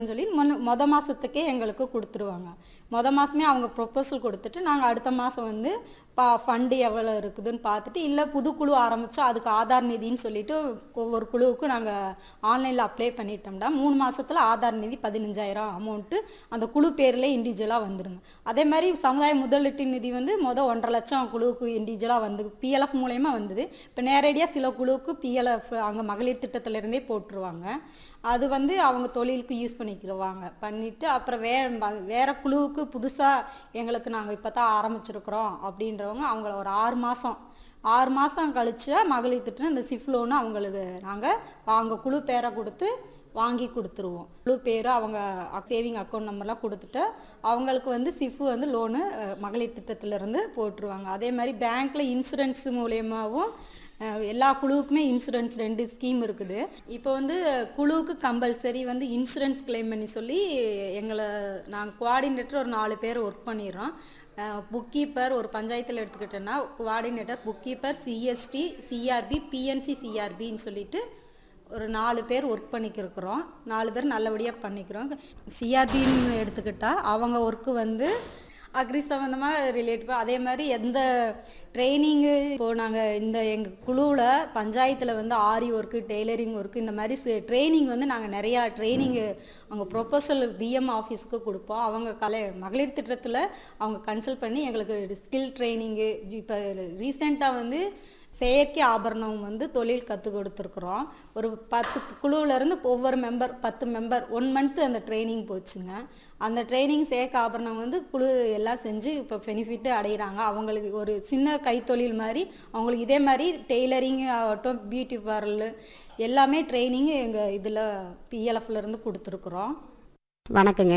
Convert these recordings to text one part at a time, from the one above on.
சொல்லி மொன மொத மாதத்துக்கே எங்களுக்கு கொடுத்துருவாங்க மொத மாதமே அவங்க ப்ரொப்போசல் கொடுத்துட்டு நாங்கள் அடுத்த மாதம் வந்து பா ஃபண்டு எவ்வளோ இருக்குதுன்னு பார்த்துட்டு இல்லை புது குழு ஆரம்பித்தா அதுக்கு ஆதார் நிதின்னு சொல்லிட்டு ஒவ்வொரு குழுவுக்கும் நாங்கள் ஆன்லைனில் அப்ளை பண்ணிட்டோம்னா மூணு மாசத்துல ஆதார் நிதி பதினஞ்சாயிரம் அமௌண்ட்டு அந்த குழு பேரில் இண்டிவிஜுவலாக வந்துருங்க அதே மாதிரி சமுதாய முதலீட்டு நிதி வந்து மொதல் ஒன்றரை லட்சம் குழுவுக்கு இண்டிவிஜுவலாக வந்து பிஎல்எஃப் மூலயமா வந்தது இப்போ நேரடியாக சில குழுவுக்கு பிஎல்எஃப் அங்கே மகளிர் திட்டத்திலேருந்தே போட்டுருவாங்க அது வந்து அவங்க தொழிலுக்கு யூஸ் பண்ணிக்கிடுவாங்க பண்ணிவிட்டு அப்புறம் வே ம- வேற குழுவுக்கு புதுசாக எங்களுக்கு நாங்கள் இப்போ தான் ஆரம்பிச்சிருக்கிறோம் அப்படின்றவங்க அவங்கள ஒரு ஆறு மாதம் ஆறு மாதம் கழிச்சு மகளிர் திட்டம் இந்த சிஃப் லோனு அவங்களுக்கு நாங்கள் அவங்க குழு பேரை கொடுத்து வாங்கி கொடுத்துருவோம் குழு பேர் அவங்க சேவிங் அக்கௌண்ட் நம்பர்லாம் கொடுத்துட்டு அவங்களுக்கு வந்து சிஃப் வந்து லோனு மகளிர் திட்டத்திலேருந்து போட்டுருவாங்க அதே மாதிரி பேங்க்கில் இன்சூரன்ஸ் மூலியமாகவும் அஹ் எல்லா குழுவுக்குமே இன்சூரன்ஸ் ரெண்டு ஸ்கீம் இருக்குது இப்போ வந்து குழுவுக்கு கம்பல்சரி வந்து இன்சூரன்ஸ் கிளைம் பண்ணி சொல்லி எங்களை நாங்கள் கோஆர்டினேட்டர் ஒரு நாலு பேர் ஒர்க் பண்ணிடுறோம் புக் கீப்பர் ஒரு பஞ்சாயத்தில் எடுத்துக்கிட்டோன்னா coordinator book keeper CST CRP BNC சிஆர்பின்னு சொல்லிட்டு ஒரு நாலு பேர் ஒர்க் பண்ணிக்கிருக்கிறோம் நாலு பேர் நல்லபடியாக பண்ணிக்கிறோம் சிஆர்பின்னு எடுத்துக்கிட்டால் அவங்க ஒர்க்கு வந்து அக்ரி சம்மந்தமாக ரிலேட்டிவாக அதே மாதிரி எந்த ட்ரைனிங்கு இப்போது நாங்கள் இந்த எங்கள் குழுவில் பஞ்சாயத்தில் வந்து ஆரி ஒர்க்கு டெய்லரிங் ஒர்க்கு இந்த மாதிரி ட்ரைனிங் வந்து நாங்கள் நிறையா ட்ரைனிங்கு அவங்க ப்ரொபோசல் பிஎம் ஆஃபீஸ்க்கு கொடுப்போம் அவங்க கலை மகளிர் திட்டத்தில் அவங்க கன்சல்ட் பண்ணி எங்களுக்கு ஸ்கில் ட்ரைனிங்கு இப்போ ரீசெண்டாக வந்து செயற்கை ஆபரணம் வந்து தொழில் கற்றுக் கொடுத்துருக்குறோம் ஒரு பத்து குழுவுல இருந்து ஒவ்வொரு மெம்பர் பத்து மெம்பர் ஒன் மந்த் அந்த ட்ரைனிங் போச்சுங்க அந்த ட்ரைனிங் செயற்கை ஆபரணம் வந்து குழு எல்லாம் செஞ்சு இப்போ பெனிஃபிட்டு அடைகிறாங்க அவங்களுக்கு ஒரு சின்ன கைத்தொழில் மாதிரி அவங்களுக்கு இதே மாதிரி டெய்லரிங் ஆகட்டும் பியூட்டி பார்லரு எல்லாமே ட்ரைனிங் எங்கள் இதில் பிஎல்எஃப்ல இருந்து கொடுத்துருக்குறோம் வணக்கங்க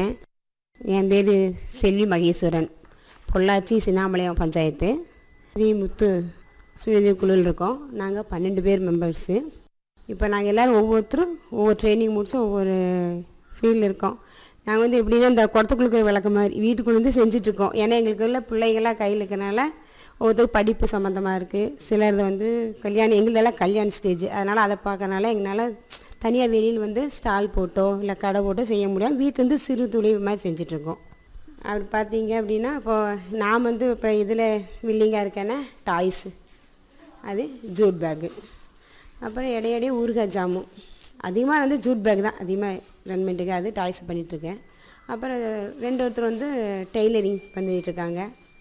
என் பேர் செல்வி மகேஸ்வரன் பொள்ளாச்சி சின்னாமலையம் பஞ்சாயத்து ஸ்ரீமுத்து சுயதொழில் குழுவில் இருக்கோம் நாங்கள் பன்னெண்டு பேர் மெம்பர்ஸு இப்போ நாங்கள் எல்லோரும் ஒவ்வொருத்தரும் ஒவ்வொரு ட்ரைனிங் முடிச்சு ஒவ்வொரு ஃபீல்டில் இருக்கோம் நாங்கள் வந்து எப்படின்னா இந்த குடத்து கொடுக்குற விளக்கம் மாதிரி வீட்டுக்குள்ள வந்து செஞ்சிட்ருக்கோம் ஏன்னா எங்களுக்கு உள்ள பிள்ளைகள்லாம் கையில் இருக்கனால ஒவ்வொருத்தரும் படிப்பு சம்மந்தமாக இருக்குது சிலர் வந்து கல்யாணம் எங்களுதெல்லாம் கல்யாண ஸ்டேஜ் அதனால் அதை பார்க்கறனால எங்களால் தனியாக வெளியில் வந்து ஸ்டால் போட்டோ இல்லை கடை போட்டோ செய்ய முடியாது வீட்டிலேருந்து சிறு தொழில் மாதிரி செஞ்சிட்ருக்கோம் அப்படி பார்த்தீங்க அப்படின்னா இப்போ நான் வந்து இப்போ இதில் வில்லிங்காக இருக்கேன்னா டாய்ஸு அது ஜூட் பேக்கு அப்புறம் இடையிடையே ஊறுகாய் ஜாமுன் அதிகமாக வந்து ஜூட் பேக் தான் அதிகமாக ரன் பண்ணிட்டுருக்கேன் அது டாய்ஸ் பண்ணிகிட்ருக்கேன் அப்புறம் ரெண்டு ஒருத்தர் வந்து டெய்லரிங் பண்ணிகிட்ருக்காங்க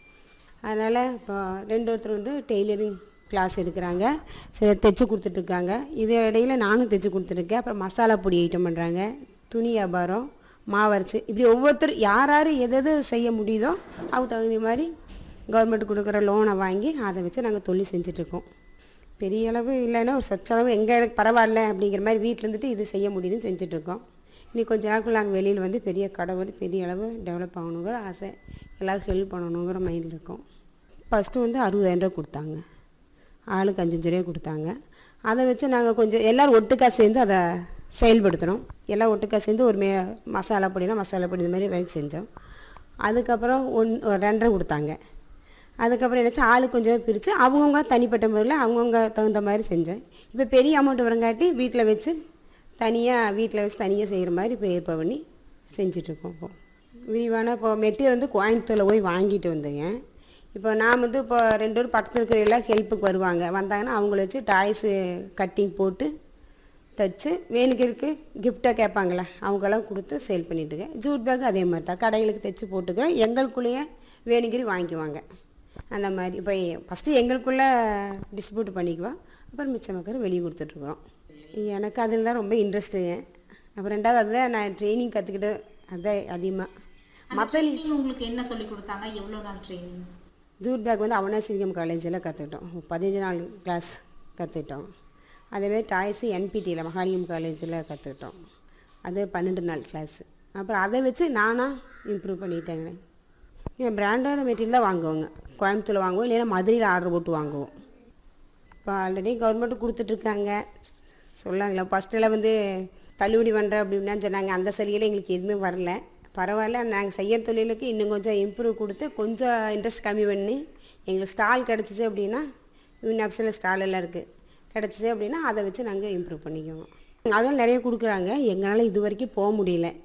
அதனால் இப்போ ரெண்டு ஒருத்தர் வந்து டெய்லரிங் கிளாஸ் எடுக்கிறாங்க சில தைச்சு கொடுத்துட்ருக்காங்க இது இடையில நானும் தைச்சு கொடுத்துருக்கேன் அப்புறம் மசாலா பொடி ஐட்டம் பண்ணுறாங்க துணி வியாபாரம் மாவரைச்சு இப்படி ஒவ்வொருத்தர் யார் யார் எது எது செய்ய முடியுதோ அவங்க தகுந்த மாதிரி கவர்மெண்ட் கொடுக்குற லோனை வாங்கி அதை வச்சு நாங்கள் தொழில் செஞ்சிட்ருக்கோம் பெரிய அளவு இல்லைன்னா ஒரு சொச்சளவு எங்கே எனக்கு பரவாயில்ல அப்படிங்கிற மாதிரி வீட்டில் இருந்துட்டு இது செய்ய முடியுதுன்னு செஞ்சிட்ருக்கோம் இன்னும் கொஞ்ச நாளுக்குள்ள நாங்கள் வெளியில் வந்து பெரிய கடை வந்து பெரிய அளவு டெவலப் ஆகணுங்கிற ஆசை எல்லோரும் ஹெல்ப் பண்ணணுங்கிற மைண்டில் இருக்கோம் ஃபஸ்ட்டு வந்து அறுபதாயிரம் ரூபா கொடுத்தாங்க ஆளுக்கு அஞ்சஞ்சு ரூபா கொடுத்தாங்க அதை வச்சு நாங்கள் கொஞ்சம் எல்லோரும் ஒட்டுக்கா சேர்ந்து அதை செயல்படுத்தினோம் எல்லாம் ஒட்டுக்கா சேர்ந்து ஒரு மே மசாலா பொடினா மசாலா பொடி இந்த மாதிரி வாங்கி செஞ்சோம் அதுக்கப்புறம் ஒன் ஒரு ரெண்டரை கொடுத்தாங்க அதுக்கப்புறம் என்னாச்சு ஆளுக்கு கொஞ்சம் பிரித்து அவங்கவுங்க தனிப்பட்ட முறையில் அவங்கவுங்க தகுந்த மாதிரி செஞ்சேன் இப்போ பெரிய அமௌண்ட் வரங்காட்டி வீட்டில் வச்சு தனியாக வீட்டில் வச்சு தனியாக செய்கிற மாதிரி இப்போ ஏற்பாடு பண்ணி செஞ்சிட்ருக்கோம் இப்போ விரிவான இப்போ மெட்டீரியல் வந்து கோயம்புத்தூரில் போய் வாங்கிட்டு வந்தேங்க இப்போ நான் வந்து இப்போ ரெண்டு பேரும் பக்கத்தில் இருக்கிற எல்லாம் ஹெல்ப்புக்கு வருவாங்க வந்தாங்கன்னா அவங்கள வச்சு டாய்ஸு கட்டிங் போட்டு தைச்சு வேணுக்கிறதுக்கு கிஃப்டாக கேட்பாங்களே அவங்களாம் கொடுத்து சேல் பண்ணிட்டுருக்கேன் ஜூட் பேக் அதே மாதிரி தான் கடைகளுக்கு தைச்சு போட்டுக்கிறேன் எங்களுக்குள்ளேயே வேணுங்கிற வாங்கிக்குவாங்க அந்த மாதிரி இப்போ ஃபஸ்ட்டு எங்களுக்குள்ளே டிஸ்ட்ரிபியூட் பண்ணிக்குவோம் அப்புறம் மிச்சம் மக்கள் வெளியே கொடுத்துட்ருக்குறோம் எனக்கு அதில் தான் ரொம்ப இன்ட்ரெஸ்ட்டுங்க அப்புறம் ரெண்டாவது அதுதான் நான் ட்ரைனிங் கற்றுக்கிட்டு அதுதான் அதிகமாக மற்ற ட்ரைனிங் உங்களுக்கு என்ன சொல்லி கொடுத்தாங்க எவ்வளோ நாள் ட்ரைனிங் ஜூட் பேக் வந்து அவனாசிங்கம் காலேஜில் கற்றுக்கிட்டோம் பதினஞ்சு நாள் கிளாஸ் கற்றுக்கிட்டோம் அதேமாதிரி டாய்ஸு என்பிடியில் மகாலிங்கம் காலேஜில் கற்றுக்கிட்டோம் அது பன்னெண்டு நாள் கிளாஸ் அப்புறம் அதை வச்சு நானாக இம்ப்ரூவ் பண்ணிட்டேங்க என் பிராண்டான மெட்டீரியல் தான் வாங்குவோங்க கோயம்புத்தூரில் வாங்குவோம் இல்லைன்னா மதுரையில் ஆர்டர் போட்டு வாங்குவோம் இப்போ ஆல்ரெடி கவர்மெண்ட் கொடுத்துட்ருக்காங்க சொல்லாங்களா ஃபஸ்ட்டெல்லாம் வந்து தள்ளுபடி பண்ணுறேன் அப்படின்னு சொன்னாங்க அந்த சலுகையில் எங்களுக்கு எதுவுமே வரல பரவாயில்ல நாங்கள் செய்ய தொழிலுக்கு இன்னும் கொஞ்சம் இம்ப்ரூவ் கொடுத்து கொஞ்சம் இன்ட்ரெஸ்ட் கம்மி பண்ணி எங்களுக்கு ஸ்டால் கிடச்சிச்சு அப்படின்னா யூனியன் ஆஃபீஸில் ஸ்டால் எல்லாம் இருக்குது கிடச்சிச்சு அப்படின்னா அதை வச்சு நாங்கள் இம்ப்ரூவ் பண்ணிக்குவோம் அதுவும் நிறைய கொடுக்குறாங்க எங்களால் இது வரைக்கும் போக முடியல